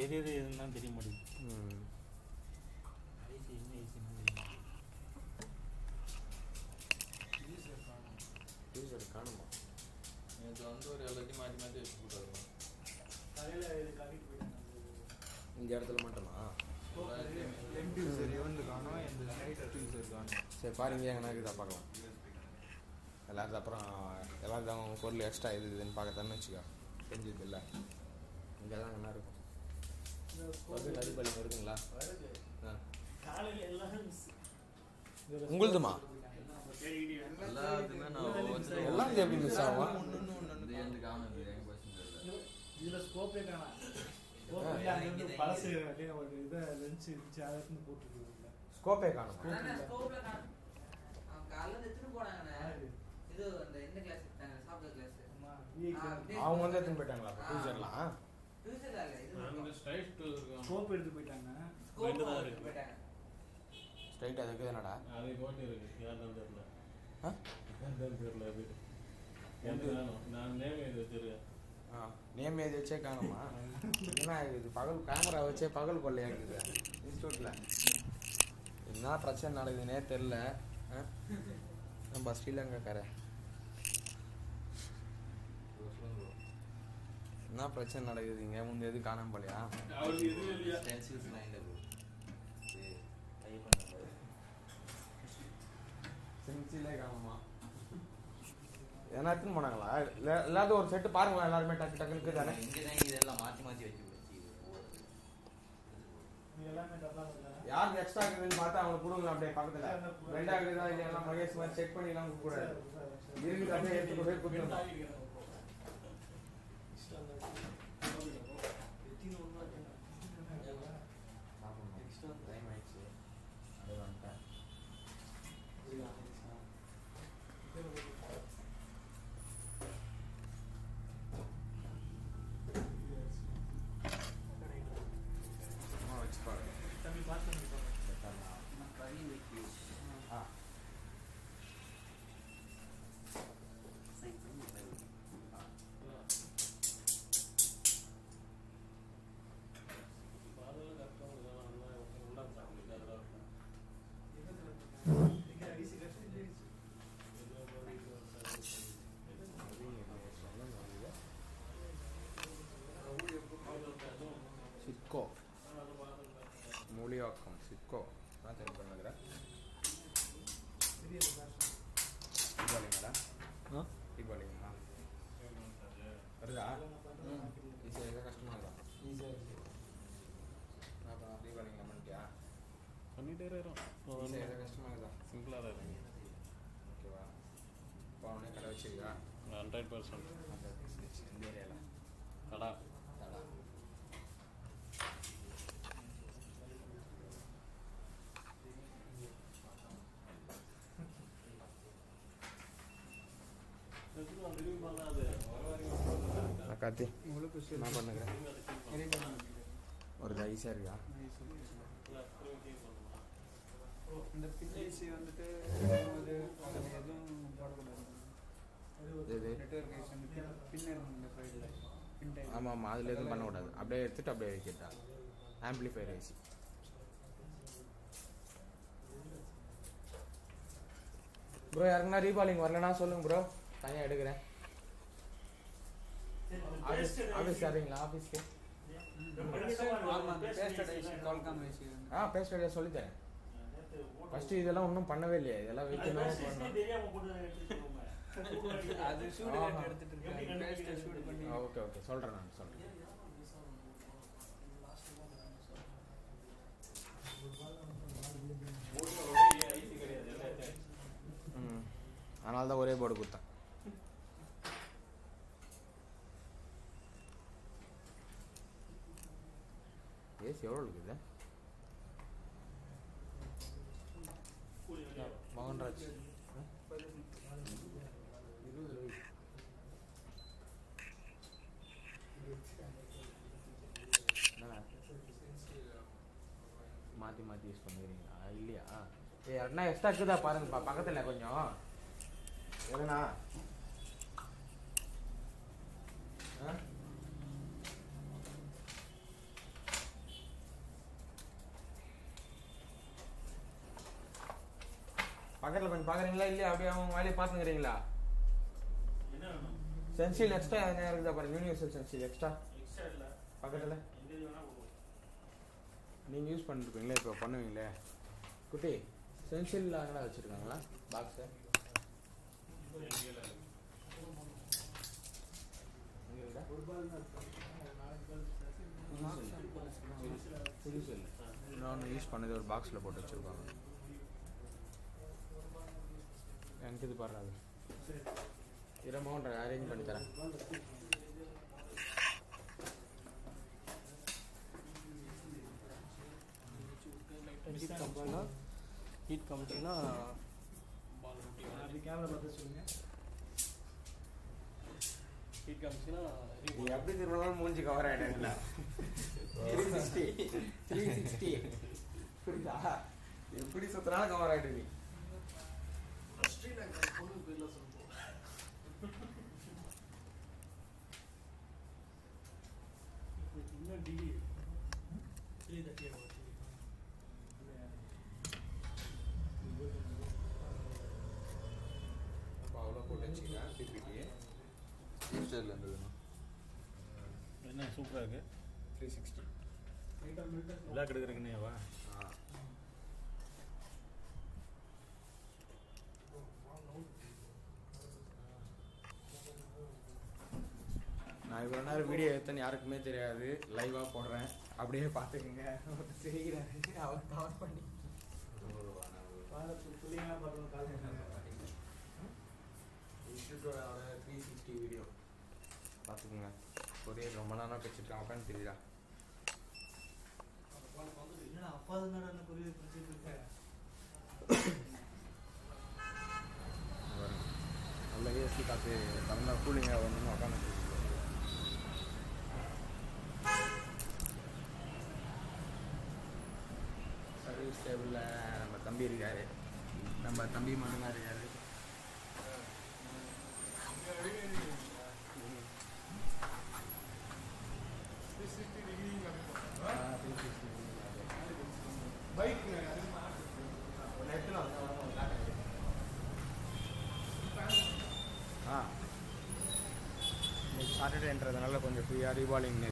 எது எது எதுன்னு தெரிய மாட்டேங்குது ம் ஐசி என்ன ஐசின்னு தெரிய மாட்டேங்குது டீஷர்ட் காணுமா நேற்று வந்து ஒரு எல்லாத்தையும் மாற்றி மாற்றி வச்சு போட்டாரு இந்த இடத்துல மட்டுமா சரி பாருங்க எங்கன்னா இருக்குதா பார்க்கலாம் எல்லாரும் அப்புறம் எல்லாரும் அவங்க பொருள் எக்ஸ்ட்ரா இது இதுன்னு பார்க்கத்தானே வச்சுக்கோ செஞ்சது இல்லை இங்கே தான் என்ன இருக்கும் வருதுங்களா தீபாவளி வருதுங்களா ஆ உங்களுதுமா எல்லாத்துக்குமே நான் ஒவ்வொருத்தரும் எல்லாம் இது எப்படி மிஸ் ஆகும் இது எனக்கு காணுது எங்க பசங்க இதுல ஸ்கோப்பே காணா ஸ்கோப் இல்ல அங்க இருந்து பழசு அப்படியே ஒரு இதை லென்ஸ் இருந்துச்சு அதை எடுத்து போட்டுருக்குது ஸ்கோப்பே காணுமா காலைல எடுத்துட்டு போனாங்கண்ணே இது அந்த இந்த கிளாஸ் எடுத்தாங்க சாப்பிட்ட கிளாஸ் அவங்க வந்து எடுத்துன்னு போயிட்டாங்களா டீச்சர்லாம் டியூஷன்ல இல்ல இது நாங்கள் ஸ்ட்ரைட் டூ இருக்கோம் ஸ்கோப் எடுத்து போயிட்டாங்க ஸ்கோப் ரெண்டு தான் எடுத்துட்டு இருக்கு. போயிட்டாங்க ஸ்ட்ரைட் அதுக்கு என்னடா அது ஓட்டி இருக்கு யார் தான் தெரியல ஆ? யார் தான் தெரியல அது எனக்கு வேணும் நான் நேம் எழுதி வச்சிருக்கேன் ஆ நேம் எழுதி வச்சே காணுமா என்ன இது பகல் கேமரா வச்சே பகல் கொள்ளையா இருக்குது இன்ஸ்டியூட்டில் என்ன பிரச்சனை நடக்குதுன்னே தெரில ஆ? நம்ம ஸ்ரீலங்காக்கார என்ன பிரச்சனை நடக்குது இங்கே முந்தைய எது காணாம போலையா அவருக்கு எதுவும் இல்லையா ஸ்டென்சில்ஸ் லைனில் செஞ்சிலே காணுமா எதனா எடுத்துன்னு போனாங்களா இல்லை இல்லாத ஒரு செட்டு பாருங்களா எல்லாருமே டக்கு டக்குன்னு தானே இங்கே தான் இதெல்லாம் மாற்றி மாற்றி வச்சு இது எல்லாமே டப்பா இருந்தாங்க யாருக்கு எக்ஸ்ட்ரா இருக்குதுன்னு பார்த்தா அவங்க கொடுங்க அப்படியே பக்கத்துல ரெண்டா இருக்குதா இல்லையா மகேஷ் மாதிரி செக் பண்ணிலாம் கூடாது இருக்குது அப்படியே எடுத்து கொண்டு போய் கொடுத்துருந்தோம் டைம் ஆயிடுச்சு அப்படியே வந்துட்டேன் சும்மா வச்சு பாருங்க தம்பி பார்த்து ஆ சிக்கோ மூலியாக்கம் சிக்கோ நான் தெரிஞ்சு பண்ணுறேன் தீபாவளிங்களா ஆ? தீபாவளிங்களா வருதா ஈஸியாக கஷ்டமாக இருக்கா அப்புறம் தீபாவளிங்களா பண்ணிட்டியா பண்ணிட்டே இருக்கிறோம் ஈஸியாக கஷ்டமாக இருக்குதா சிம்பிளாக தான் இருக்கு ஓகேவா இப்போ அவனே கடை வச்சிருக்கா ஹண்ட்ரட் பர்சன்ட் எந்த ஏரியாவில் கடா தடா கார்த்தி நான் பண்ணுகிறேன் ஒரு ரைஸாக இருக்கா இந்த பின்னேசி வந்துட்டு அது அது எதுவும் போடக்கூடாது இது நெட்ஒர்க் பின்னர் இந்த சைடில் பின் டைப் ஆமாம் ஆமாம் அதில் எதுவும் பண்ணக்கூடாது அப்படியே எடுத்துட்டு அப்படியே வைக்கிறதா ஆம்பிளிஃபையர் ஐசி ப்ரோ யாருக்குன்னா ரீபாலிங் வரலன்னா சொல்லுங்க ப்ரோ தனியாக எடுக்கிறேன் ஆஃபீஸ் ஆஃபீஸ் தரீங்களா ஆஃபீஸ்க்கு ஆமாம் அந்த பேஸ்டட் ஐசி கால்காம் ஐசி ஆ பேஸ்ட் சொல்லி தரேன் ஃபஸ்ட்டு இதெல்லாம் ஒன்றும் பண்ணவே இல்லையா இதெல்லாம் வைக்கணும் பண்ணணும் அது சூடு ஆஹா. கட்டு எடுத்துட்டு இருக்காங்க பேஸ்ட்டை சூடு பண்ணி ஓகே ஓகே சொல்கிறேன் நான் சொல்கிறேன் ம் அதனால தான் ஒரே போர்டு கொடுத்தேன் ஏசி எவ்வளோ இருக்குது மோகன்ராஜ் இருபது ரூபாய் என்னண்ணா? மாற்றி மாற்றி யூஸ் பண்ணுறீங்களா இல்லையா ஏ யாருன்னா எக்ஸ்ட்ரா இருக்குதா பாருங்கப்பா பக்கத்தில் கொஞ்சம் எதுண்ணா ஆ பக்கத்தில் கொஞ்சம் பார்க்குறீங்களா இல்லையா அப்படியே அவங்க வேலையை பார்த்துக்கிறீங்களா என்ன வேணும் சென்சில் எக்ஸ்ட்ரா என்ன இருக்குதா பாருங்க யூனிவர்சல் சென்சில் எக்ஸ்ட்ரா எக்ஸ்ட்ரா இல்ல பக்கத்துல? எங்க இது வேணா கொடுக்கும் நீங்கள் யூஸ் பண்ணிருப்பீங்களே இப்போ பண்ணுவீங்களே குட்டி சென்சில் அங்கே வச்சுருக்காங்களா பாக்ஸு எங்க இல்ல புதுசு இல்லை இன்னொன்று யூஸ் பண்ணது ஒரு பாக்ஸில் போட்டு வச்சுருப்பாங்க எனக்கு இது பாடுறாது இரு அமௌண்ட் அரேஞ்ச் பண்ணி தரேன் ஹீட் காமிச்சுன்னா ஹீட் காமிச்சுன்னா அப்படி கேமரா பார்த்து சொல்லுங்க ஹீட் காமிச்சுன்னா நீ எப்படி திரும்பினாலும் மூஞ்சி கவர் ஆகிடுங்களா த்ரீ சிக்ஸ்டி த்ரீ சிக்ஸ்டி புரியுதா எப்படி சுத்தினாலும் கவர் ஆகிடு நீ ஸ்ரீலங்கா பொண்ணு பேர்ல சொல்லுவோம் இன்னும் டிகிரி த்ரீ தேர்ட்டி அப்போ அவ்வளோ போட்டு வச்சுக்கலாம் பிபிடி ஸ்டைலில் இருந்ததுண்ணா என்ன சூப்பரா இருக்கு த்ரீ சிக்ஸ்டி விழா கெடுக்கிறதுக்குன்னேவா நான் இவ்வளோ நேரம் வீடியோ எடுத்தேன்னு யாருக்குமே தெரியாது லைவாக போடுறேன் அப்படியே பார்த்துக்குங்க செய்கிறேன் அவர் கவர் பண்ணி புள்ளிங்களா பார்த்து கால் இன்ஸ்டியூட்டோட த்ரீ சிக்ஸ்டி வீடியோ பார்த்துக்குங்க கொரியர் ரொம்ப நேரம் வச்சுருக்கேன் உட்காந்து தெரியுதா என்னடா அப்பா தான் புரிய பிரச்சனை இருக்கேன் பாருங்க. நல்ல ஏசி காற்று நல்லா கூலிங்காக வந்து உட்காந்து சர்வீஸ் டேபிளில் நம்ம தம்பி இருக்காரு நம்ம தம்பி மட்டும்தான் இருக்காரு ஆ சாட்டர்டேன்றதுனால கொஞ்சம் ஃப்ரீயாக ரீபாலிங்